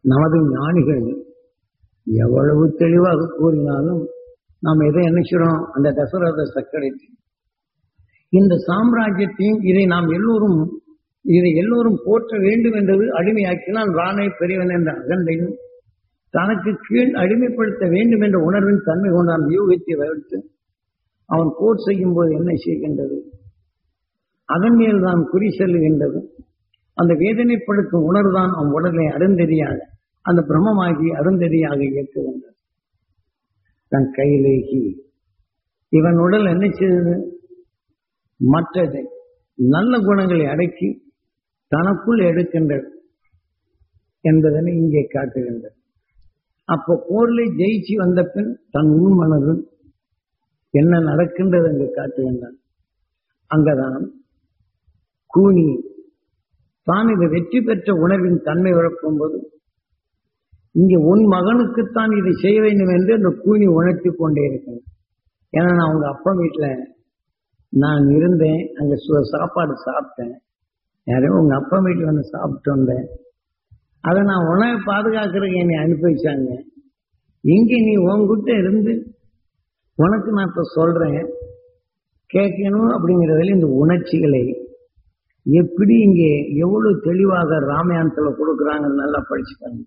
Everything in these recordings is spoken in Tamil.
நமது ஞானிகள் எவ்வளவு தெளிவாக கூறினாலும் நாம் எதை நினைக்கிறோம் அந்த தசரத சக்கரத்தை இந்த சாம்ராஜ்யத்தையும் இதை நாம் எல்லோரும் இதை எல்லோரும் போற்ற வேண்டும் என்றது அடிமையாக்கினால் ராணை பெரியவன் என்ற அகண்டையும் தனக்கு கீழ் அடிமைப்படுத்த வேண்டும் என்ற உணர்வின் தன்மை கொண்டான் யூகத்தை வகுத்து அவன் போர் செய்யும் போது என்ன செய்கின்றது அதன் மேல் தான் குறி செல்லுகின்றது அந்த வேதனைப்படுத்தும் உணர்வுதான் அவன் உடலை அருந்தெறியாக அந்த பிரம்மமாகி அருந்தெறியாக இயக்குகின்றது தன் கையிலேகி இவன் உடல் என்ன செய்தது மற்றதை நல்ல குணங்களை அடக்கி தனக்குள் எடுக்கின்றது என்பதனை இங்கே காட்டுகின்றது அப்போ போர்ல ஜெயிச்சு வந்த பின் தன் உள் மனது என்ன நடக்கின்றது என்று காட்டுகின்றான் அங்கதான் கூனி தான் இதை வெற்றி பெற்ற உணர்வின் தன்மை விளக்கும்போது இங்கே உன் மகனுக்குத்தான் இதை செய்ய வேண்டும் என்று அந்த கூனி உணர்த்தி கொண்டே இருக்கணும் ஏன்னா நான் அவங்க அப்பா வீட்டில் நான் இருந்தேன் அங்கே சு- சாப்பாடு சாப்பிட்டேன் யாரையும் உங்க அப்பா வீட்டில் வந்து சாப்பிட்டு வந்தேன் அதை நான் உணவை பாதுகாக்கிறதுக்கு என்னை அனுப்பி வச்சாங்க இங்கே நீ உன்கிட்ட இருந்து உனக்கு நான் இப்ப சொல்றேன் கேட்கணும் அப்படிங்கிறதுல இந்த உணர்ச்சிகளை எப்படி இங்கே எவ்வளவு தெளிவாக ராமாயணத்துல கொடுக்குறாங்கன்னு நல்லா படிச்சுக்காங்க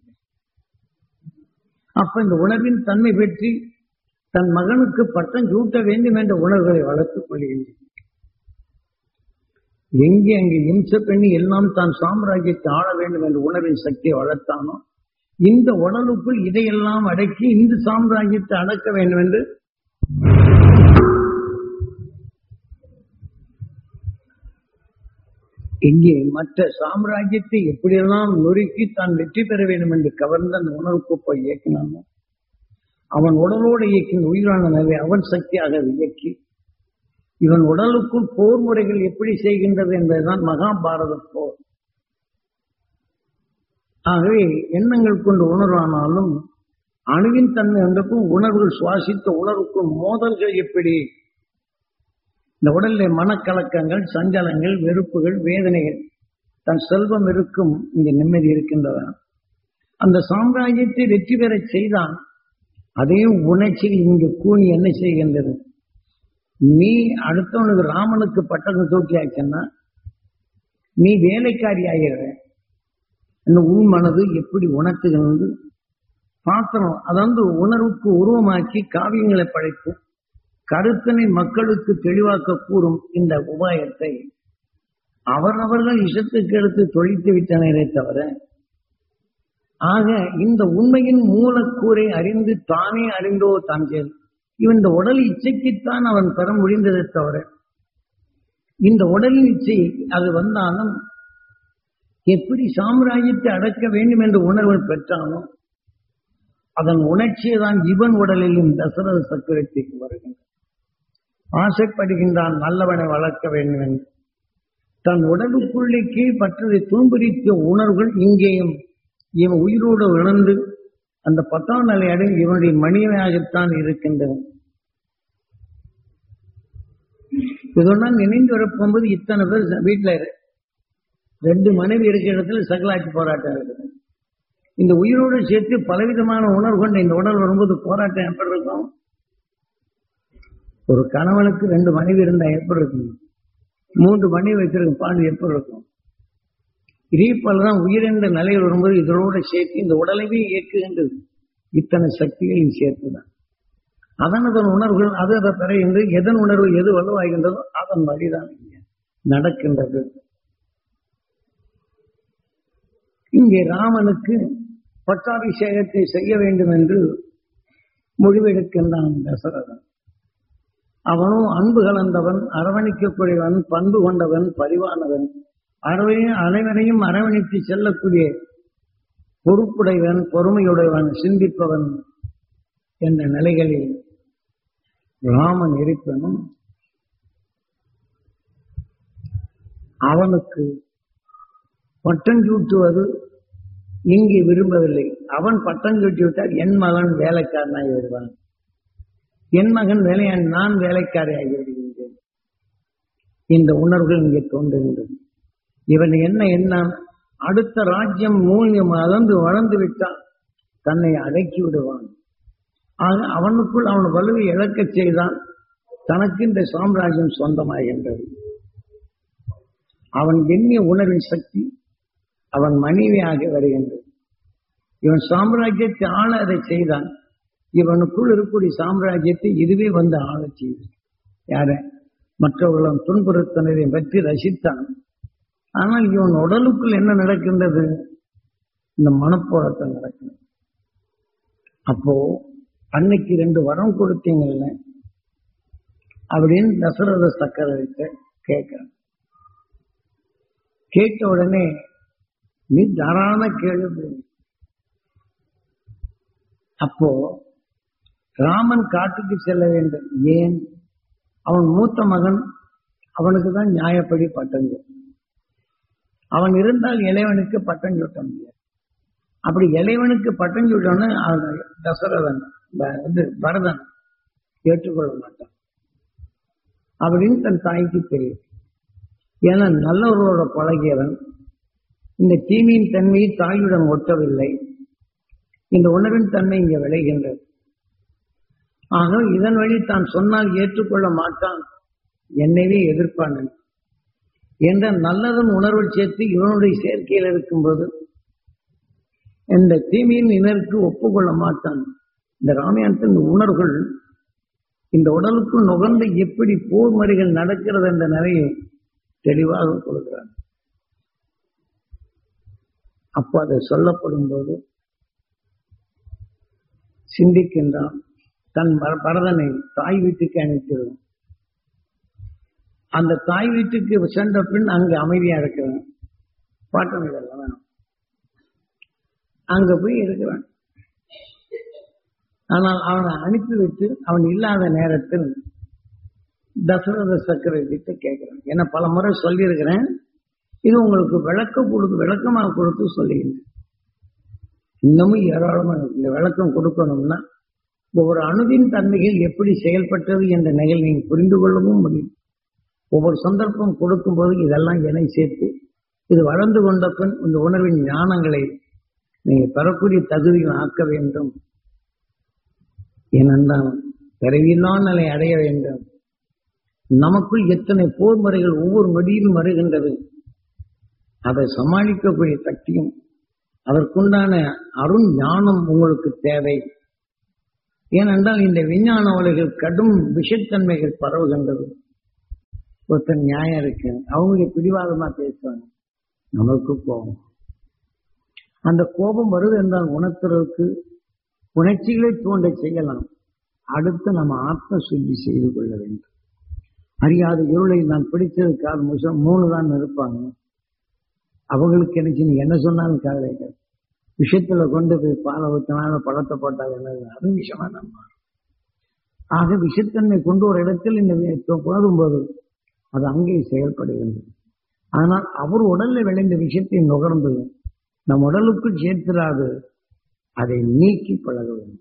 அப்ப இந்த உணர்வின் தன்மை பற்றி தன் மகனுக்கு பட்டம் சூட்ட வேண்டும் என்ற உணர்வுகளை வளர்த்துக் கொள்கின்றன எங்கே அங்கே இம்ச பண்ணி எல்லாம் தான் சாம்ராஜ்யத்தை ஆள வேண்டும் என்ற உணர்வின் சக்தியை வளர்த்தானோ இந்த உடலுக்குள் இதையெல்லாம் அடக்கி இந்த சாம்ராஜ்யத்தை அடக்க வேண்டும் என்று இங்கே மற்ற சாம்ராஜ்யத்தை எப்படியெல்லாம் நொறுக்கி தான் வெற்றி பெற வேண்டும் என்று கவர்ந்த அந்த உணர்வுக்கு போய் இயக்கினானோ அவன் உடலோடு இயக்கின உயிரான நிலை அவன் சக்தியாக அதை இயக்கி இவன் உடலுக்குள் போர் முறைகள் எப்படி செய்கின்றது என்பதுதான் மகாபாரத போர் ஆகவே எண்ணங்கள் கொண்டு உணர்வானாலும் அணுவின் தன்மை என்றக்கும் உணர்வுகள் சுவாசித்த உணர்வுக்குள் மோதல்கள் எப்படி இந்த உடலிலே மனக்கலக்கங்கள் சஞ்சலங்கள் வெறுப்புகள் வேதனைகள் தன் செல்வம் இருக்கும் இங்கே நிம்மதி இருக்கின்றன அந்த சாம்ராஜ்யத்தை வெற்றி பெறச் செய்தான் அதே உணர்ச்சி இங்கு கூணி என்ன செய்கின்றது நீ அடுத்தவனுக்கு ராமனுக்கு பட்டத்தை தூக்கி ஆச்சுன்னா நீ வேலைக்காரி ஆகிற இந்த உன் மனது எப்படி உணர்த்துகிறது பாத்திரம் அதாவது உணர்வுக்கு உருவமாக்கி காவியங்களை படைத்து கருத்தனை மக்களுக்கு தெளிவாக்க கூறும் இந்த உபாயத்தை அவரவர்கள் இஷத்துக்கு எடுத்து தொழித்து விட்டனரே தவிர ஆக இந்த உண்மையின் மூலக்கூறை அறிந்து தானே அறிந்தோ தான் செயல் இவன் இந்த உடல் இச்சைக்குத்தான் அவன் பெற முடிந்ததை தவிர இந்த உடலின் இச்சை அது வந்தாலும் எப்படி சாம்ராஜ்யத்தை அடக்க வேண்டும் என்ற உணர்வு பெற்றானோ அதன் உணர்ச்சியை தான் இவன் உடலிலும் தசரத சக்கரத்திற்கு வருகின்றான் ஆசைப்படுகின்றான் நல்லவனை வளர்க்க வேண்டும் என்று தன் உடலுக்குள்ளே கீழ்பற்றதை துன்புரித்த உணர்வுகள் இங்கேயும் இவன் உயிரோடு உணர்ந்து அந்த பத்தாம் நிலை அடைந்து இவனுடைய மணியனாகத்தான் இருக்கின்றது இதெல்லாம் நினைந்து வரப்போகும்போது இத்தனை பேர் வீட்டுல ரெண்டு மனைவி இருக்கிற இடத்துல சகலாட்சி போராட்டம் இருக்குது இந்த உயிரோடு சேர்த்து பலவிதமான உணர்வு கொண்ட இந்த உடல் வரும்போது போராட்டம் எப்படி இருக்கும் ஒரு கணவனுக்கு ரெண்டு மனைவி இருந்தா எப்படி இருக்கும் மூன்று மனைவி வைத்திருக்கும் பாண்டு எப்படி இருக்கும் இதே போலதான் உயிரென்ற நிலையில் வரும்போது இதனோட சேர்த்து இந்த உடலையே இயக்குகின்றது இத்தனை சக்திகளையும் சேர்த்துதான் அதன் அதன் உணர்வுகள் அது அதை பெறுகின்ற எதன் உணர்வு எது வலுவாகின்றதோ அதன் வழிதான் இங்கே நடக்கின்றது இங்கே ராமனுக்கு பட்டாபிஷேகத்தை செய்ய வேண்டும் என்று முடிவெடுக்கின்றான் தசரதன் அவனும் அன்பு கலந்தவன் அரவணைக்கக்கூடியவன் பண்பு கொண்டவன் பரிவானவன் அறவையும் அனைவரையும் அரவணைத்து செல்லக்கூடிய பொறுப்புடையவன் பொறுமையுடையவன் சிந்திப்பவன் என்ற நிலைகளில் ராமன் இருப்பனும் அவனுக்கு பட்டம் சூட்டுவது இங்கு விரும்பவில்லை அவன் பட்டம் சூட்டி விட்டால் என் மகன் வேலைக்காரனாகி விடுவான் என் மகன் வேலையான் நான் வேலைக்காரியாகி விடுகின்றேன் இந்த உணர்வுகள் இங்கே தோன்றுகின்றது இவன் என்ன எண்ணம் அடுத்த ராஜ்யம் மூலியம் வளர்ந்து வளர்ந்து விட்டால் தன்னை அடக்கி விடுவான் ஆக அவனுக்குள் அவன் வலுவை இழக்கச் செய்தான் தனக்கு இந்த சாம்ராஜ்யம் சொந்தமாகின்றது அவன் எண்ணிய உணர்வின் சக்தி அவன் மனைவியாக வருகின்றது இவன் சாம்ராஜ்யத்தை ஆள அதை செய்தான் இவனுக்குள் இருக்கக்கூடிய சாம்ராஜ்யத்தை இதுவே வந்து ஆளச் செய்து யார மற்றவர்களும் துன்புறுத்தினதை பற்றி ரசித்தான் ஆனால் இவன் உடலுக்குள் என்ன நடக்கின்றது இந்த மனப்போராட்டம் நடக்கிறது அப்போ அன்னைக்கு ரெண்டு வரம் கொடுத்தீங்கல்ல அப்படின்னு தசரத சக்கரவர்த்தி கேட்கிறான் கேட்ட உடனே நீ தாராள கேள்வி அப்போ ராமன் காட்டுக்கு செல்ல வேண்டும் ஏன் அவன் மூத்த மகன் அவனுக்கு தான் நியாயப்படி பட்டம் சூட்டும். அவன் இருந்தால் இளைவனுக்கு பட்டம் சூட்ட முடியாது அப்படி இளைவனுக்கு பட்டம் சூட்டோன்னு அவன் தசரதன் ப- இது பரதன் ஏற்றுக்கொள்ள மாட்டான் அப்படின்னு தன் தாய்க்கு தெரியும் ஏன்னா நல்லவர்களோட பழகியவன் இந்த தீமையின் தன்மையை தாயுடன் ஒட்டவில்லை இந்த உணர்வின் தன்மை இங்கே விளைகின்றது ஆக இதன் வழி தான் சொன்னால் ஏற்றுக்கொள்ள மாட்டான் என்னையே எதிர்ப்பான் என்ற நல்லதன் உணர்வில் சேர்த்து இவனுடைய சேர்க்கையில் இருக்கும்போது இந்த தீமையின் இனருக்கு ஒப்புக்கொள்ள மாட்டான் இந்த ராமாயணத்தின் உணர்வுகள் இந்த உடலுக்குள் நுகர்ந்து எப்படி போர் முறைகள் நடக்கிறது என்ற நிலையை தெளிவாக கொடுக்கிறார் அப்போ அது சொல்லப்படும் போது சிந்திக்கின்றான் தன் பர- பரதனை தாய் வீட்டுக்கு அனுப்பிடுவான் அந்த தாய் வீட்டுக்கு சென்ற பின் அங்கு அமைதியா இருக்கிறான் பாட்டம் இதெல்லாம் வேணும் அங்க போய் இருக்கிறான் ஆனால் அவனை அனுப்பி வைத்து அவன் இல்லாத நேரத்தில் தசரத சக்கரவர்த்திட்ட கேட்கிறான் ஏன்னா பல முறை சொல்லியிருக்கிறேன் இது உங்களுக்கு விளக்கம் கொடுத்து விளக்கமாக கொடுத்து சொல்லுகிறேன் இன்னமும் ஏராளமாக இருக்கு. இந்த விளக்கம் கொடுக்கணும்னா ஒவ்வொரு அணுவின் தன்மைகள் எப்படி செயல்பட்டது என்ற நிகழ் நீங்கள் புரிந்து கொள்ளவும் முடியும் ஒவ்வொரு சந்தர்ப்பம் கொடுக்கும்போது இதெல்லாம் இணை சேர்த்து இது வளர்ந்து கொண்ட பின் இந்த உணர்வின் ஞானங்களை நீங்கள் பெறக்கூடிய தகுதியில் ஆக்க வேண்டும் ஏனென்றால் பிறவியில்லா நிலை அடைய வேண்டும் நமக்குள் எத்தனை போர் முறைகள் ஒவ்வொரு நொடியிலும் வருகின்றது அதை சமாளிக்கக்கூடிய சக்தியும் அதற்குண்டான அருண் ஞானம் உங்களுக்கு தேவை ஏனென்றால் இந்த விஞ்ஞான உலகில் கடும் விஷத்தன்மைகள் பரவுகின்றது ஒருத்தர் நியாயம் இருக்கு அவங்க பிடிவாதமா பேசுவாங்க நம்மளுக்கு கோபம் அந்த கோபம் வருது என்றால் உணர்த்துறதுக்கு உணர்ச்சிகளை தோண்ட செய்யலாம் அடுத்து நம்ம ஆத்ம சுத்தி செய்து கொள்ள வேண்டும் அறியாத இருளை நான் பிடிச்சதுக்காக முசம் மூணு தான் இருப்பாங்க அவங்களுக்கு எனக்கு நீ என்ன சொன்னாலும் காதலை கேட்க விஷயத்துல கொண்டு போய் பாலை ஊற்றினாலும் பழத்தை போட்டால் என்ன அது விஷயமா நம்ம ஆக விஷத்தன்மை கொண்டு ஒரு இடத்தில் இந்த வி- போதும்போது அது அங்கே செயல்படுகின்றது ஆனால் அவர் உடல்ல விளைந்த விஷயத்தை நுகர்ந்து நம் உடலுக்குள் சேர்த்திராது அதை நீக்கி பழக வேண்டும்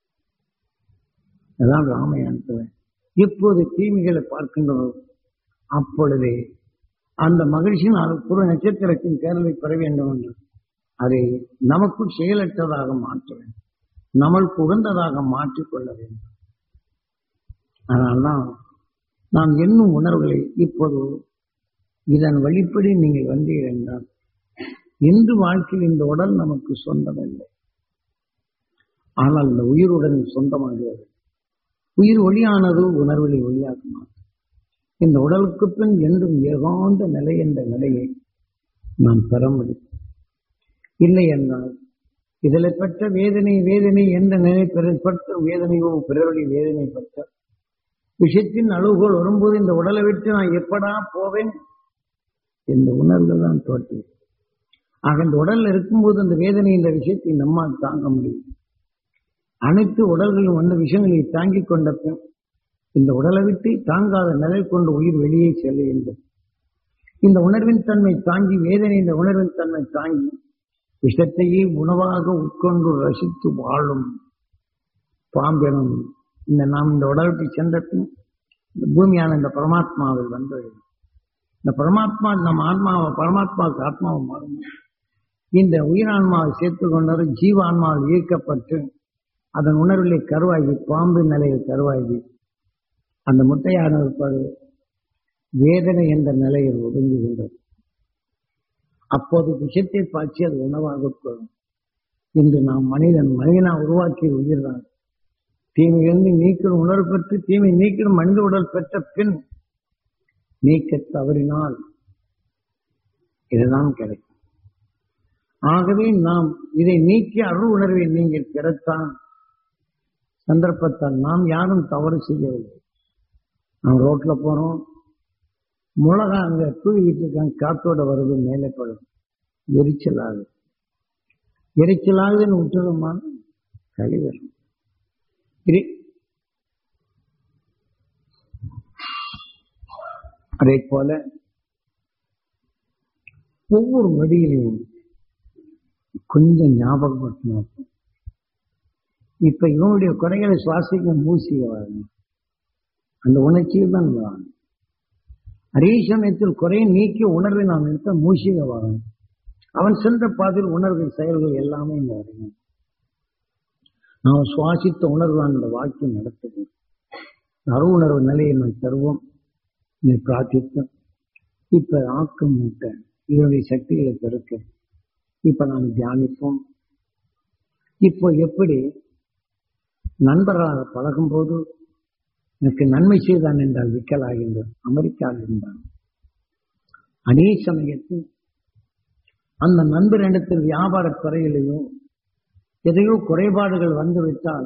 அதான் ராமாயணத்தில் இப்போது தீமைகளை பார்க்கின்றோம் அப்பொழுதே அந்த மகிழ்ச்சியின் குரு நட்சத்திரத்தின் தேர்வை பெற வேண்டும் என்று அதை நமக்குள் செயலற்றதாக மாற்ற வேண்டும் நம்மளுக்கு உகந்ததாக மாற்றிக்கொள்ள வேண்டும் அதனால்தான் நாம் எண்ணும் உணர்வுகளை இப்போது இதன் வழிப்படி நீங்கள் வந்தீர் என்றால் இன்று வாழ்க்கையில் இந்த உடல் நமக்கு சொந்தமில்லை ஆனால் இந்த உயிருடன் சொந்தமாகிறது உயிர் ஒளியானது உணர்வுகளை ஒளியாக மாற்றும் இந்த உடலுக்கு பின் என்றும் ஏகாந்த நிலை என்ற நிலையை நாம் பெற முடியும் இல்லை என்றால் இதில் பெற்ற வேதனை வேதனை என்ற நிலை பெறப்பட்ட வேதனையோ பிறருடைய வேதனை பெற்ற விஷயத்தின் அளவுகோல் வரும்போது இந்த உடலை விட்டு நான் எப்படா போவேன் இந்த உணர்வு தான் தோற்றி ஆக இந்த உடல்ல இருக்கும்போது அந்த வேதனை இந்த விஷயத்தை நம்மால் தாங்க முடியும் அனைத்து உடல்களும் வந்த விஷயங்களை தாங்கிக் கொண்ட பின் இந்த உடலை விட்டு தாங்காத நிலை கொண்டு உயிர் வெளியே செல்லுகின்றது இந்த உணர்வின் தன்மை தாங்கி வேதனை இந்த உணர்வின் தன்மை தாங்கி விஷத்தையே உணவாக உட்கொண்டு ரசித்து வாழும் பாம்பெனும் இந்த நாம் இந்த உடலுக்கு சென்ற பின் இந்த பூமியான இந்த பரமாத்மாவில் வந்து இந்த பரமாத்மா நம்ம ஆத்மாவை பரமாத்மாவுக்கு ஆத்மாவை மாறும் இந்த உயிரான்மாவை சேர்த்துக் கொண்டவர் ஜீவான்மாவில் ஈர்க்கப்பட்டு அதன் உணர்விலே கருவாகி பாம்பு நிலையில் கருவாகி அந்த முட்டையான இருப்பது வேதனை என்ற நிலையில் ஒதுங்குகின்றது அப்போது விஷத்தை பாய்ச்சி அது உணவாக கொள்ளும் இன்று நாம் மனிதன் மனிதனா உருவாக்கிய உயிர்தான் தீமையிலிருந்து நீக்கிடும் உணர்வு பெற்று தீமை நீக்கிடும் மனித உடல் பெற்ற பின் நீக்க தவறினால் இதுதான் கிடைக்கும் ஆகவே நாம் இதை நீக்கி அருள் உணர்வை நீங்கள் பெறத்தான் சந்தர்ப்பத்தால் நாம் யாரும் தவறு செய்யவில்லை நாம் ரோட்ல போறோம் மிளகா அங்க தூவிக்கிட்டு இருக்காங்க காத்தோட வருது மேலே படும் எரிச்சல் ஆகுது எரிச்சல் ஆகுதுன்னு விட்டுருமா கழிவரும் அதே போல ஒவ்வொரு நொடியிலையும் கொஞ்சம் ஞாபகப்படுத்தணும் இப்ப இவனுடைய குறைகளை சுவாசிக்க மூசிக வரணும் அந்த உணர்ச்சியில் தான் வரணும் அதே சமயத்தில் குறையை நீக்கி உணர்வை நாம் எடுத்த மூசிக வரணும் அவன் சென்ற பாதையில் உணர்வு செயல்கள் எல்லாமே இங்க வரணும் நாம் சுவாசித்த உணர்வு அந்த வாக்கியம் நடத்துவோம் அரு உணர்வு நிலையை நாம் தருவோம் நீ பிரார்த்தித்தோம் இப்ப ஆக்கம் மூட்ட இதனுடைய சக்திகளை பெருக்க இப்ப நாம் தியானிப்போம் இப்போ எப்படி நண்பராக பழகும் போது எனக்கு நன்மை செய்தான் என்றால் விக்கலாகின்றது அமெரிக்காவில் இருந்தான் அதே சமயத்தில் அந்த நண்பரிடத்தில் வியாபார துறையிலேயோ எதையோ குறைபாடுகள் வந்துவிட்டால்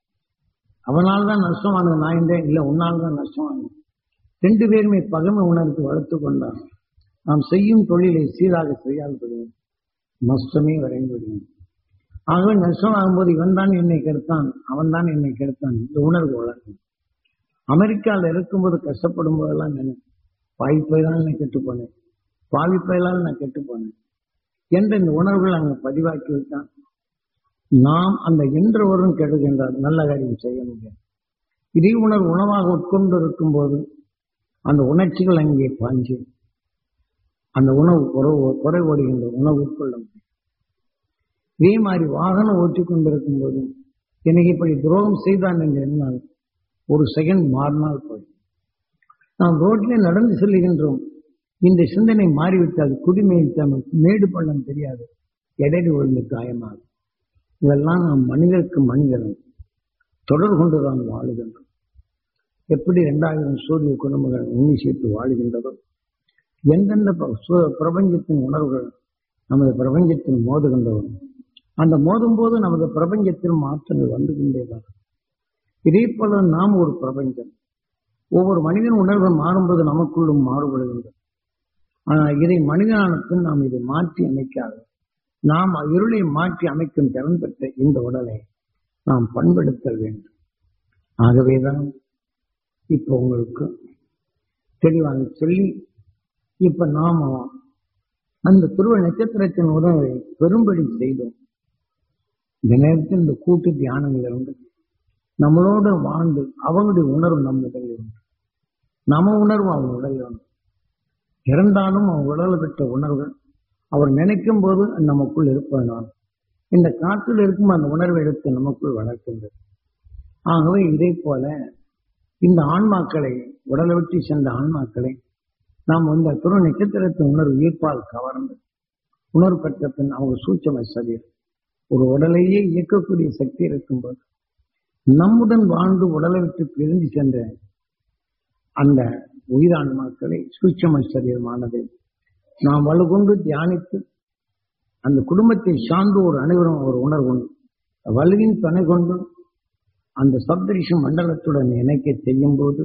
அவனால் தான் நஷ்டமானது நான் என்றேன் இல்லை உன்னால் தான் நஷ்டமானது ரெண்டு பேருமே பகமை உணர்ந்து வளர்த்து கொண்டார் நாம் செய்யும் தொழிலை சீராக செய்யால் விடுவோம் நஷ்டமே வரைந்து விடுவோம் ஆகவே நஷ்டம் ஆகும்போது இவன் தான் என்னை கெடுத்தான் அவன் தான் என்னை கெடுத்தான் இந்த உணர்வு வளரும் அமெரிக்காவில் இருக்கும்போது கஷ்டப்படும் போதெல்லாம் நினை பாய்ப்பைதான் நான் கெட்டு போனேன் பாவிப்பையெல்லாம் நான் கெட்டு போனேன் என்ற இந்த உணர்வுகள் அங்கே பதிவாக்கி விட்டான் நாம் அந்த என்றவரும் கெடுகின்றார் நல்ல காரியம் செய்ய முடியாது இதே உணர்வு உணவாக உட்கொண்டு இருக்கும் போது அந்த உணர்ச்சிகள் அங்கே பாஞ்சு அந்த உணவு உறவு குறை ஓடுகின்ற உணவு உட்கொள்ள முடியும் இதே மாதிரி வாகனம் ஓட்டிக் கொண்டிருக்கும் போது எனக்கு இப்படி துரோகம் செய்தான் என்று எண்ணால் ஒரு செகண்ட் மாறினால் போய் நாம் ரோட்டிலே நடந்து செல்லுகின்றோம் இந்த சிந்தனை மாறிவிட்டால் குடிமையை மேடு பள்ளம் தெரியாது எடையில் விழுந்து காயமாகும் இதெல்லாம் நாம் மனிதருக்கு மனிதரும் தொடர் கொண்டுதான் வாழுகின்றோம் எப்படி இரண்டாயிரம் சூரிய குடும்பங்கள் உண்மை சேர்த்து வாழுகின்றதோ எந்தெந்த பிரபஞ்சத்தின் உணர்வுகள் நமது பிரபஞ்சத்தில் மோதுகின்றவன் அந்த மோதும் போது நமது பிரபஞ்சத்தில் மாற்றங்கள் வந்து கொண்டேதான் இதே போல நாம் ஒரு பிரபஞ்சம் ஒவ்வொரு மனிதன் உணர்வுகள் மாறும்போது நமக்குள்ளும் மாறுபடுகின்றது ஆனால் இதை மனிதனான பின் நாம் இதை மாற்றி அமைக்காது நாம் இருளை மாற்றி அமைக்கும் திறன் பெற்ற இந்த உடலை நாம் பண்படுத்தல் வேண்டும் ஆகவேதான் இப்ப உங்களுக்கு தெளிவாக சொல்லி இப்ப நாம அந்த துருவ நட்சத்திரத்தின் உணவை பெரும்படி செய்தோம் இந்த நேரத்தில் இந்த கூட்டு தியானங்கள் இருந்து நம்மளோட வாழ்ந்து அவங்களுடைய உணர்வு நம் உடலில் உண்டு நம்ம உணர்வு அவங்க உடலில் உண்டு இறந்தாலும் அவன் உடலை பெற்ற உணர்வுகள் அவர் நினைக்கும் போது நமக்குள் இருப்பதனால் இந்த காற்றில் இருக்கும் அந்த உணர்வை எடுத்து நமக்குள் வளர்க்கின்றது ஆகவே இதே போல இந்த ஆன்மாக்களை உடலை விட்டு சென்ற ஆன்மாக்களை நாம் இந்த துரு நட்சத்திரத்தின் உணர்வு ஈர்ப்பால் கவர்ந்து உணர்வு பெற்ற பின் அவங்க சூட்சம சரீர் ஒரு உடலையே இயக்கக்கூடிய சக்தி இருக்கும்போது நம்முடன் வாழ்ந்து உடலை விட்டு பிரிந்து சென்ற அந்த உயிரான்மாக்களை சூட்சம சரீரமானது நாம் வலுகொண்டு தியானித்து அந்த குடும்பத்தை சார்ந்து ஒரு அனைவரும் ஒரு உணர்வு உண்டு வலுவின் துணை கொண்டு அந்த சப்தரிஷி மண்டலத்துடன் இணைக்க செய்யும் போது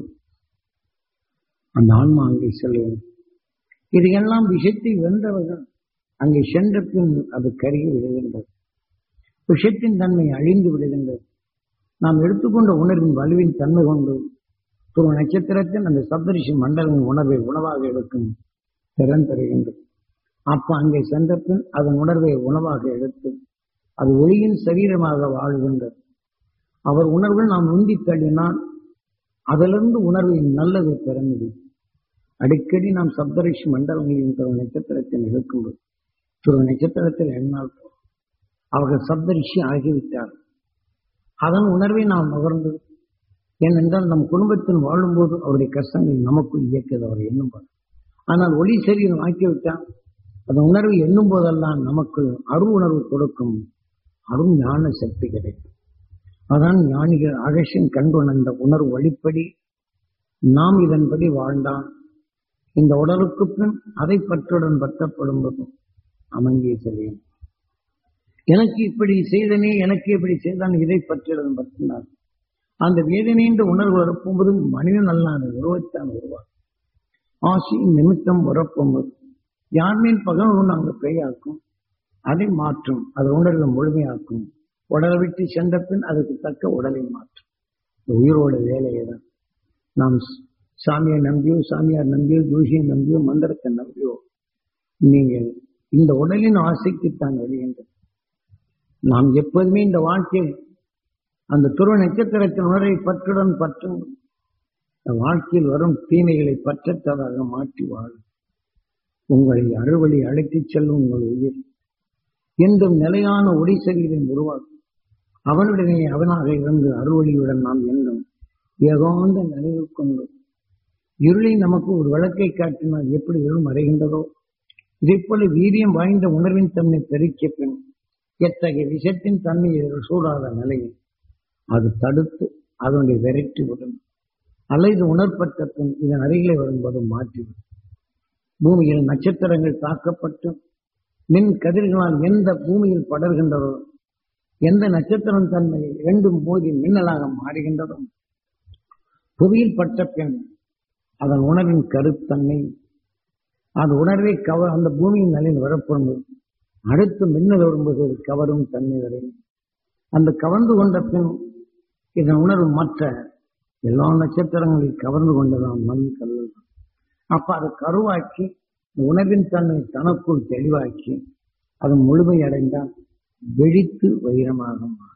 அந்த ஆன்மா அங்கே செல்லும் இதையெல்லாம் விஷத்தை வென்றவர்கள் அங்கே சென்ற பின் அது கருகி விடுகின்றது விஷத்தின் தன்மை அழிந்து விடுகின்றது நாம் எடுத்துக்கொண்ட உணர்வின் வலுவின் தன்மை கொண்டு ஒரு நட்சத்திரத்தின் அந்த சப்தரிஷி மண்டலின் உணர்வை உணவாக எடுக்கும் திறன் பெறுகின்றது அப்ப அங்கே சென்ற பின் அதன் உணர்வை உணவாக எடுத்து அது ஒளியின் சரீரமாக வாழ்கின்றது அவர் உணர்வுகள் நாம் உந்தி தள்ளினால் அதிலிருந்து உணர்வை நல்லதை பெற முடியும் அடிக்கடி நாம் சப்தரிஷி மண்டலங்களின் நட்சத்திரத்தில் இருக்கும்போது துருவ நட்சத்திரத்தில் என்னால் போகும் அவர்கள் சப்தரிஷி ஆகிவிட்டார் அதன் உணர்வை நாம் நுகர்ந்து ஏனென்றால் நம் குடும்பத்தில் வாழும்போது அவருடைய கஷ்டங்கள் நமக்குள் இயக்கியது அவர் எண்ணும்போது ஆனால் ஒளி சரீரம் ஆக்கிவிட்டால் அந்த உணர்வு எண்ணும் போதெல்லாம் நமக்கு அரு உணர்வு கொடுக்கும் அரும் ஞான சக்தி கிடைக்கும் அதான் ஞானிகள் அகசின் கண்டுணர்ந்த உணர்வு வழிப்படி நாம் இதன்படி வாழ்ந்தான் இந்த உடலுக்கு பின் அதை பற்றுடன் பற்றப்படும் போது அமங்கே செல்வேன் எனக்கு இப்படி செய்தனே எனக்கு இப்படி செய்தான் இதை பற்றுடன் பற்றினார் அந்த வேதனை என்ற உணர்வு வரப்போது மனிதன் அல்லாத உருவத்தான் வருவார் ஆசி நிமித்தம் வரப்போது யார்மேல் பகவன் அங்கு பெய்யாக்கும் அதை மாற்றும் அது உணர்வை முழுமையாக்கும் உடலை விட்டு சென்ற பின் அதுக்கு தக்க உடலை மாற்றும் இந்த உயிரோட வேலையை தான் நாம் சாமியை நம்பியோ சாமியார் நம்பியோ ஜோஷியை நம்பியோ மந்திரத்தை நம்பியோ நீங்கள் இந்த உடலின் ஆசைக்குத்தான் வருகின்றது நாம் எப்போதுமே இந்த வாழ்க்கையில் அந்த துருவ நட்சத்திரத்தின் உணரை பற்றுடன் பற்றும் வாழ்க்கையில் வரும் தீமைகளை பற்றத்ததாக மாற்றி வாழும் உங்களை அறுவழி அழைத்துச் செல்லும் உங்கள் உயிர் என்றும் நிலையான ஒளி சரீரம் உருவாக்கும் அவனுடனே அவனாக இருந்து அறுவழியுடன் நாம் என்றும் ஏகாந்த நினைவு கொண்டு இருளை நமக்கு ஒரு விளக்கை காட்டினால் எப்படி இருள் மறைகின்றதோ இதை போல வீரியம் வாய்ந்த உணர்வின் தன்மை பெருக்கிய பின் எத்தகைய விஷத்தின் தன்மை சூடாத நிலையில் அது தடுத்து அதனுடைய விரட்டி விடும் அல்லது உணர்பட்ட பின் இதன் அருகிலே வரும்போது மாற்றிவிடும் பூமியில் நட்சத்திரங்கள் தாக்கப்பட்டு மின் கதிர்களால் எந்த பூமியில் படர்கின்றதோ எந்த நட்சத்திரம் தன்மை ரெண்டும் மோதி மின்னலாக மாறுகின்றதோ புவியில் பட்ட பின் அதன் உணர்வின் கருத்தன்மை அந்த உணர்வை கவர் அந்த பூமியின் நிலையில் வரப்படும் அடுத்து மின்னல் வரும்போது கவரும் தன்மை வரையும் அந்த கவர்ந்து கொண்ட பின் இதன் உணர்வு மற்ற எல்லா நட்சத்திரங்களையும் கவர்ந்து கொண்டதான் மண் கல்லு அப்ப அதை கருவாக்கி உணவின் தன்மை தனக்குள் தெளிவாக்கி அது முழுமையடைந்தால் வெடித்து வைரமாக மாறும்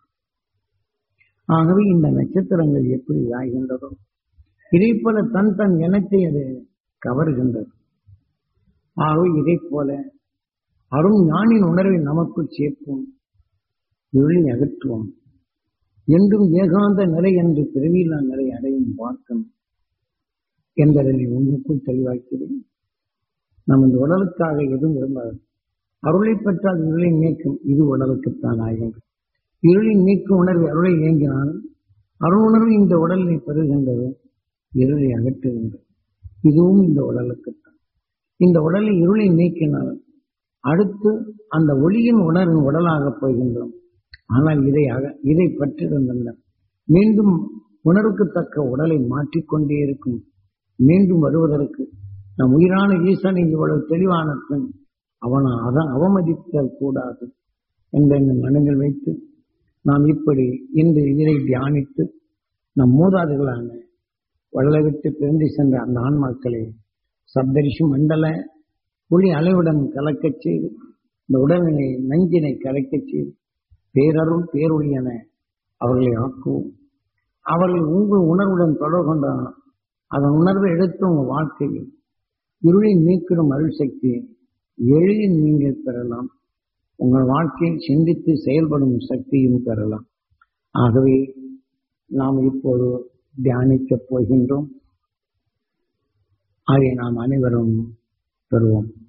ஆகவே இந்த நட்சத்திரங்கள் எப்படி ஆகின்றதோ இதே போல தன் தன் எண்ணத்தை அது கவர்கின்றது ஆகவே இதை போல அரும் ஞானின் உணர்வை நமக்குள் சேர்ப்போம் இருளை அகற்றுவோம் என்றும் ஏகாந்த நிலை என்று பிறவியில்லா நிலை அடையும் வாக்கம் என்பதனை உங்களுக்குள் தெளிவாக்கிறேன் நம் இந்த உடலுக்காக எதுவும் விரும்பாது அருளை பெற்றால் இருளை நீக்கும் இது உடலுக்குத்தான் ஆகும் இருளை நீக்கும் உணர்வு அருளை இயங்கினாலும் அருள் உணர்வு இந்த உடலை பெறுகின்றது இருளை அகற்றுகின்றது இதுவும் இந்த உடலுக்குத்தான் இந்த உடலை இருளை நீக்கினால் அடுத்து அந்த ஒளியின் உணர்வின் உடலாக போகின்றோம் ஆனால் இதை அக இதை பற்றிருந்தல்ல மீண்டும் உணர்வுக்கு தக்க உடலை மாற்றிக்கொண்டே இருக்கும் மீண்டும் வருவதற்கு நம் உயிரான ஈசனை இவ்வளவு தெளிவான பின் அவனை அத அவமதித்தல் கூடாது என்ற மனங்கள் வைத்து நாம் இப்படி இன்று இதை தியானித்து நம் மூதாதைகளான வள்ளலை விட்டு பிறந்து சென்ற அந்த ஆன்மாக்களை சப்தரிஷி மண்டல ஒளி அலைவுடன் கலக்கச் செய்து இந்த உடலினை நஞ்சினை கலக்கச் செய்து பேரருள் பேரொளி என அவர்களை ஆக்குவோம் அவர்கள் உங்கள் உணர்வுடன் தொடர்பு கொண்டால் அதன் உணர்வை எடுத்து உங்கள் வாழ்க்கையில் இருளை நீக்கிடும் அருள் சக்தியை எளிதில் நீங்கள் பெறலாம் உங்கள் வாழ்க்கையில் சிந்தித்து செயல்படும் சக்தியும் பெறலாம் ஆகவே நாம் இப்போது தியானிக்கப் போகின்றோம் அதை நாம் அனைவரும் பெறுவோம்